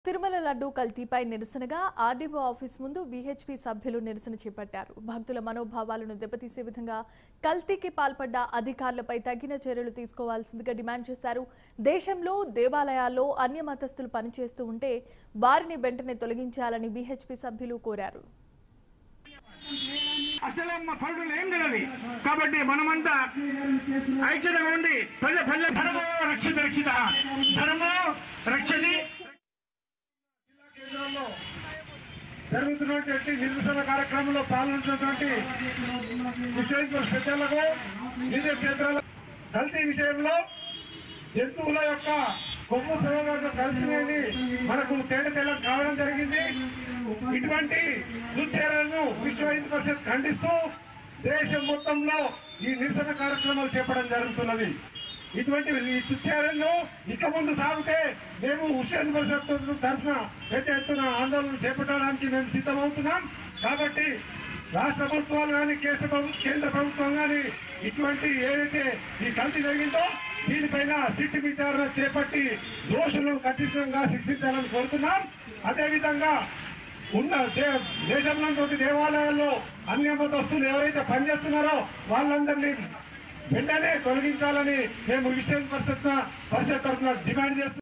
తిరుమల లడ్డు కల్తీపై నిరసనగా RDO office ముందు బీహెచ్పీ సభ్యులు నిరసన చేపట్టారు భక్తుల మనోభావాలను దెబ్బతీసే విధంగా కల్తీకి పాల్పడ్డ అధికారులపై తగిన చర్యలు తీసుకోవాల్సిందిగా డిమాండ్ చేశారు దేశంలో దేవాలయాల్లో అన్య మతస్థులు పనిచేస్తూ ఉంటే వారిని వెంటనే తొలగించాలని బీహెచ్పీ సభ్యులు కోరారు అసలు మా పనులు ఏం తెలియదు కాబట్టి మనమంతా ఐక్యతగా ఉండి ప్రజ ప్రజ ధర్మో రక్షిత రక్షిత ధర్మో రక్షతి జిల్లా కేంద్రంలో జరుగుతున్నటువంటి నిరసన కార్యక్రమంలో పాల్గొంటున్నటువంటి విషయం స్పెషల్లకు విజయ క్షేత్రాల కల్తీ విషయంలో జంతువుల యొక్క కొమ్ము ప్రయోగాలు కలిసినది మనకు తేట తెల్ల కావడం జరిగింది ఇటువంటి దుశ్చర్యలను విశ్వ హిందూ పరిషత్ ఖండిస్తూ దేశం మొత్తంలో ఈ నిరసన కార్యక్రమాలు చేపడం జరుగుతున్నది ఇటువంటి ఈ దుశ్చర్యలను ఇక ముందు సాగితే మేము హుషేన్ పరిషత్ తరఫున పెద్ద ఎత్తున ఆందోళన చేపట్టడానికి మేము సిద్ధమవుతున్నాం కాబట్టి రాష్ట్ర ప్రభుత్వాలు కానీ కేంద్ర ప్రభు- కేంద్ర ప్రభుత్వం కానీ ఇటువంటి ఏదైతే ఈ కల్తీ జరిగిందో దీనిపైన సిట్ విచారణ చేపట్టి దోషులను కఠినంగా శిక్షించాలని కోరుతున్నాం అదేవిధంగా ఉన్న దే- దేశంలో ఉన్నటువంటి దేవాలయాల్లో అన్య మతస్థులు ఎవరైతే పనిచేస్తున్నారో వాళ్ళందరినీ వెంటనే తొలగించాలని మేము విషయం పరిషత్ పరిషత్ తరఫున డిమాండ్ చేస్తున్నాం